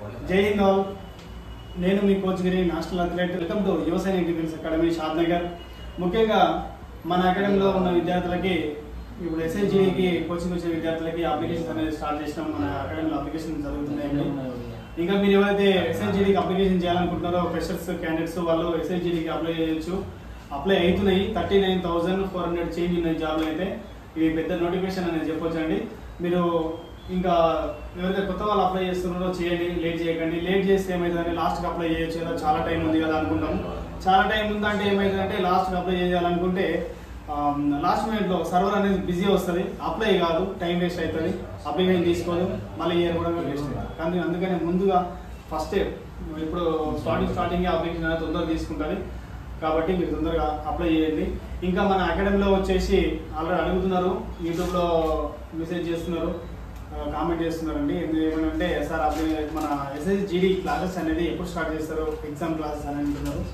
జై హింద్ ఆల్ నేను మీ coach Giri national athlete welcome to Yuvasena defence academy Shadnagar ముఖ్యంగా మన అకాడమీలో ఉన్న విద్యార్థులకి ఇప్పుడు ఎస్ఐజీకి కోచింగ్ వచ్చిన విద్యార్థులకి అప్లికేషన్స్ అనేది స్టార్ట్ చేసినాం మన అకాడమీలో అప్లికేషన్ జరుగుతున్నాయండి ఇంకా మీరు ఎవరైతే ఎస్ఐజీడీకి అప్లికేషన్ చేయాలనుకుంటున్నారో ఫ్రెషర్స్ క్యాండిడేట్స్ వాళ్ళు ఎస్ఐజీడీకి అప్లై చేయొచ్చు అప్లై అవుతున్నాయి thirty nine thousand four hundred change ఉన్నాయి జాబ్లు అయితే ఇవి పెద్ద నోటిఫికేషన్ అనేది చెప్పొచ్చు అండి మీరు ఇంకా ఎవరైతే కొత్త వాళ్ళు అప్లై చేస్తున్నారో చేయండి లేట్ చేయకండి లేట్ చేస్తే ఏమవుతుందంటే లాస్ట్కి అప్లై చేయొచ్చు కదా చాలా టైం ఉంది కదా అనుకుంటాం చాలా టైం ఉందంటే ఏమవుతుందంటే లాస్ట్కి అప్లై చేయాలనుకుంటే లాస్ట్ మినిట్లో సర్వర్ అనేది బిజీ వస్తుంది అప్లై కాదు టైం వేస్ట్ అవుతుంది అప్లికేషన్ తీసుకోదు మళ్ళీ ఇయర్ కూడా వేస్ట్ అవుతుంది కానీ అందుకని ముందుగా ఫస్ట్ ఇప్పుడు స్టార్టింగ్ స్టార్టింగ్ అప్లికేషన్ అనేది తొందరగా తీసుకుంటుంది కాబట్టి మీరు తొందరగా అప్లై చేయండి ఇంకా మన అకాడమీలో వచ్చేసి ఆల్రెడీ అడుగుతున్నారు యూట్యూబ్లో మెసేజ్ చేస్తున్నారు కామెంట్ చేస్తున్నారండి ఎందుకు ఏమంటే సార్ అప్లై మన ఎస్ఎస్ జీడీ క్లాసెస్ అనేది ఎప్పుడు స్టార్ట్ చేస్తారు ఎగ్జామ్ క్లాసెస్ అని అంటున్నారు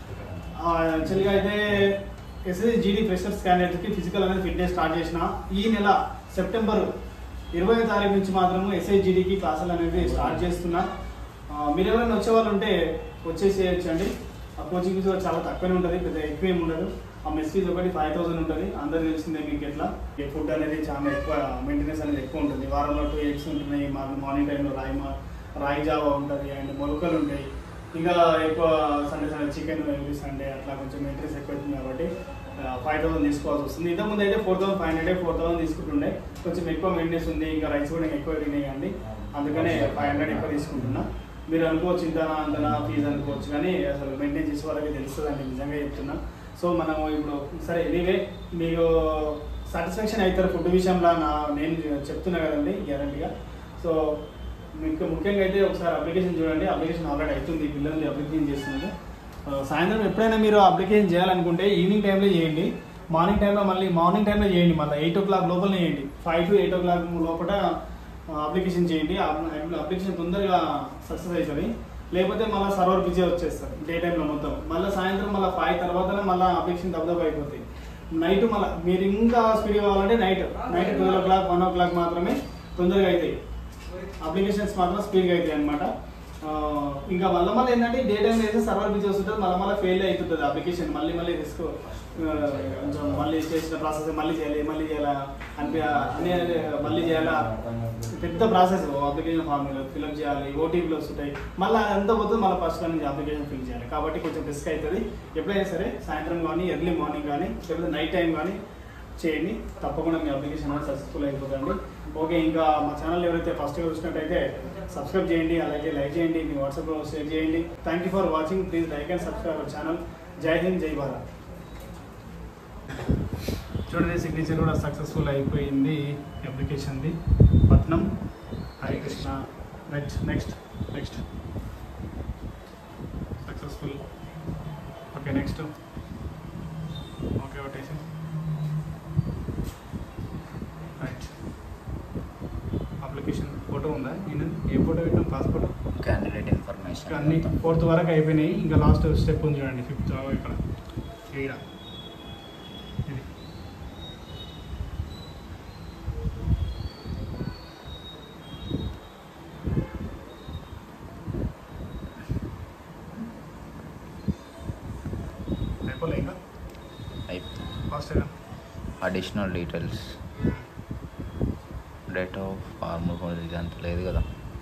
యాక్చువల్గా అయితే ఎస్ఎస్ జీడీ ఫ్రెషర్స్ క్యాండిడేట్కి ఫిజికల్ అనేది ఫిట్నెస్ స్టార్ట్ చేసిన ఈ నెల సెప్టెంబర్ ఇరవై తారీఖు నుంచి మాత్రము ఎస్ఐజీడీకి క్లాసులు అనేది స్టార్ట్ చేస్తున్నా ఆ, మీరు ఎవరైనా వచ్చే వాళ్ళు ఉంటే వచ్చేసేయచ్చు అండి ఆ కోచింగ్ ఫీజు చాలా తక్కువనే ఉంటుంది పెద్ద ఎక్కువ ఏమి ఉండదు ఆ మెస్ ఫీజు ఒకటి ఫైవ్ థౌసండ్ ఉంటుంది అందరు తెలిసిందే మీకు ఎట్లా ఈ ఫుడ్ అనేది చాలా ఎక్కువ మెయింటెనెన్స్ అనేది ఎక్కువ ఉంటుంది వారంలో టూ ఎగ్స్ ఉంటున్నాయి మా మార్నింగ్ టైంలో రాయి మా రాయి జావా ఉంటుంది అండ్ మొలకలు ఉంటాయి ఇంకా ఎక్కువ Sunday Sunday chicken every Sunday అట్లా కొంచెం మెయింటెనెన్స్ ఎక్కువ అవుతుంది కాబట్టి ఫైవ్ థౌసండ్ తీసుకోవాల్సి వస్తుంది ఇంతకుముందు అయితే four thousand five hundred four thousand తీసుకుంటుండే కొంచెం ఎక్కువ మెయింటెనెన్స్ ఉంది ఇంకా రైస్ కూడా ఎక్కువ తినేయండి అందుకనే ఫైవ్ హండ్రెడ్ ఎక్కువ తీసుకుంటున్నా మీరు అనుకోవచ్చు ఇంత అంతనా ఫీజు అనుకోవచ్చు కానీ అసలు మెయింటైన్ చేసే వాళ్ళకి తెలుస్తుందండి నిజంగా చెప్తున్నా సో మనం ఇప్పుడు సరే ఎనీవే మీకు సాటిస్ఫాక్షన్ అవుతారు ఫుడ్ విషయంలో నా నేను చెప్తున్నా కదండి గ్యారంటీగా సో మీకు ముఖ్యంగా అయితే ఒకసారి అప్లికేషన్ చూడండి అప్లికేషన్ ఆల్రెడీ అవుతుంది పిల్లలు అప్లికేషన్ చేస్తున్నారు ఆ, సాయంత్రం ఎప్పుడైనా మీరు అప్లికేషన్ చేయాలనుకుంటే ఈవినింగ్ టైంలో చేయండి మార్నింగ్ టైంలో మళ్ళీ మార్నింగ్ టైంలో చేయండి మళ్ళీ ఎయిట్ ఓ క్లాక్ లోపల చేయండి five to eight o'clock లోపల అప్లికేషన్ చేయండి అప్లికేషన్ తొందరగా సక్సెస్ అవుతుంది లేకపోతే మళ్ళీ సర్వర్ బిజీ వచ్చేస్తారు డే టైంలో మొత్తం మళ్ళీ సాయంత్రం మళ్ళీ ఫైవ్ తర్వాతనే మళ్ళీ అప్లికేషన్ దబ్బదబ్బ అయిపోతాయి నైట్ మళ్ళీ మీరు ఇంకా స్పీడ్ కావాలంటే night night twelve o'clock one o'clock మాత్రమే తొందరగా అవుతాయి అప్లికేషన్స్ మాత్రం స్పీడ్గా అవుతాయి అనమాట ఇంకా మళ్ళీ మళ్ళీ ఏంటంటే డే టైం వేస్తే సర్వర్ బిజీ వస్తుంటుంది మళ్ళీ మళ్ళీ ఫెయిల్ అవుతుంటుంది అప్లికేషన్ మళ్ళీ మళ్ళీ రిస్క్ కొంచెం మళ్ళీ చేసిన ప్రాసెస్ మళ్ళీ చేయాలి మళ్ళీ చేయాలా అని అనే మళ్ళీ చేయాలా పెద్ద ప్రాసెస్ అప్లికేషన్ ఫామ్ ఫిల్అప్ చేయాలి ఓటీపీలు వస్తుంటాయి మళ్ళీ అంతా పోతుంది మళ్ళీ ఫస్ట్ నుంచి అప్లికేషన్ ఫిల్ చేయాలి కాబట్టి కొంచెం రిస్క్ అవుతుంది ఎప్పుడైనా సరే సాయంత్రం కానీ ఎర్లీ మార్నింగ్ కానీ లేకపోతే నైట్ టైం కానీ చేయండి తప్పకుండా మీ అప్లికేషన్ అనేది సక్సెస్ఫుల్ అయిపోతుంది ఓకే ఇంకా మా ఛానల్ ఎవరైతే ఫస్ట్ చూసినట్టయితే సబ్స్క్రైబ్ చేయండి అలాగే లైక్ చేయండి మీ వాట్సాప్లో షేర్ చేయండి thank you for watching please like and subscribe our channel జై హింద్ జై భారత్ చూడండి సిగ్నేచర్ కూడా సక్సెస్ఫుల్ అయిపోయింది అప్లికేషన్ది పట్నం Hare Krishna next next next successful okay next okay ఒకటేసి రైట్ అప్లికేషన్ ఫోటో ఉందా నేను ఏ ఫోటో పెట్టాం పాస్పోర్ట్ క్యాండిడేట్ ఇన్ఫర్మేషన్ ఇంకా అన్ని ఫోర్త్ వరకు అయిపోయినాయి ఇంకా లాస్ట్ స్టెప్ ఉంది చూడండి ఫిఫ్త్ ఇక్కడ ఈడ ఇది అయిపోలే ఇంకా fast additional details date of formal ఇదంతా లేదు కదా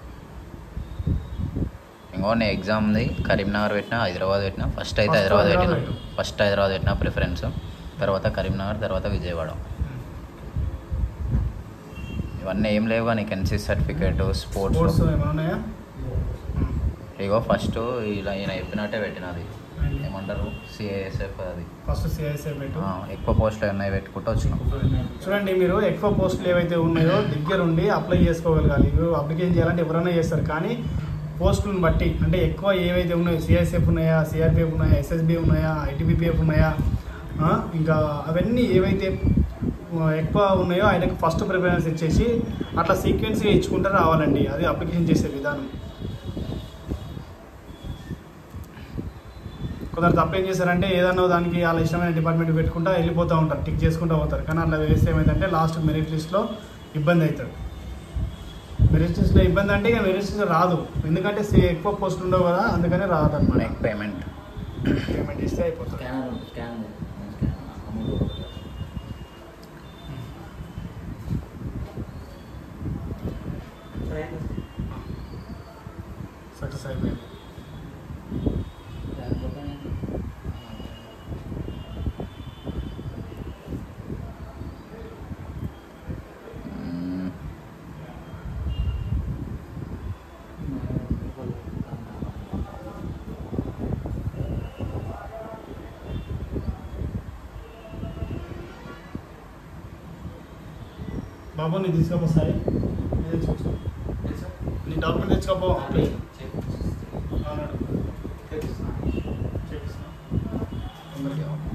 ఇంకో నేను ఎగ్జామ్ది కరీంనగర్ పెట్టినా హైదరాబాద్ పెట్టినా ఫస్ట్ అయితే First హైదరాబాద్ పెట్టిన హైదరాబాద్ పెట్టు. ఫస్ట్ హైదరాబాద్ పెట్టిన ప్రిఫరెన్స్ తర్వాత కరీంనగర్ తర్వాత విజయవాడ ఇవన్నీ ఏం లేవు నీకు ఎన్సీ సర్టిఫికేట్ స్పోర్ట్స్ స్పోర్ట్స్ ఏమైనా ఉన్నాయా ఇగో ఫస్ట్ ఇలా ఈయన చెప్పినట్టే పెట్టినది ఏమంటారు సిఐఎస్ఎఫ్ అది ఫస్ట్ సిఐసీ పెట్టు ఆ, ఎక్కువ పోస్టులు ఉన్నాయి పెట్టుకుంటూ వచ్చినాం చూడండి మీరు ఎక్కువ పోస్టులు ఏవైతే ఉన్నాయో దగ్గరుండి అప్లై చేసుకోగలగాలి మీరు అప్లికేషన్ చేయాలంటే ఎవరైనా చేస్తారు కానీ పోస్టులను బట్టి అంటే ఎక్కువ ఏవైతే ఉన్నాయో సిఐఎస్ఎఫ్ ఉన్నాయా సిఆర్పిఎఫ్ ఉన్నాయా ఎస్ఎస్బి ఉన్నాయా ఐటీబీపీఎఫ్ ఉన్నాయా ఆ, ఇంకా అవన్నీ ఏవైతే ఆ, ఎక్కువ ఉన్నాయో ఆయనకు ఫస్ట్ ప్రిఫరెన్స్ ఇచ్చేసి అట్లా సీక్వెన్స్గా ఇచ్చుకుంటూ రావాలండి అది అప్లికేషన్ చేసే విధానం కొందరు తప్పు ఏం చేశారంటే ఏదన్నా దానికి వాళ్ళ ఇష్టమైన డిపార్ట్మెంట్ పెట్టుకుంటా వెళ్ళిపోతూ ఉంటారు టిక్ చేసుకుంటూ పోతారు కానీ అట్లా వేస్తే ఏమైందంటే లాస్ట్ మెరిట్ లిస్ట్లో ఇబ్బంది అవుతుంది మెరిస్టెన్స్లో ఇబ్బంది అంటే ఇక మెరిస్టెన్స్ రాదు ఎందుకంటే సే- ఎక్కువ పోస్ట్ ఉండవు కదా అందుకనే రాదు అనమాట నెక్ పేమెంట్ పేమెంట్ ఇస్తే అయిపోతుంది స్కానర్ ఉంటుంది స్కాన్ స్కాన్ అమౌంట్ సక్సెస్ అయిపోయింది మ్మ్. బాబు నీ తీసుకోపో సాయి నీ తెచ్చుకో నీ డాక్యుమెంట్ తెచ్చుకోపో అవునాడు చేపిస్తున్నా తొందరగా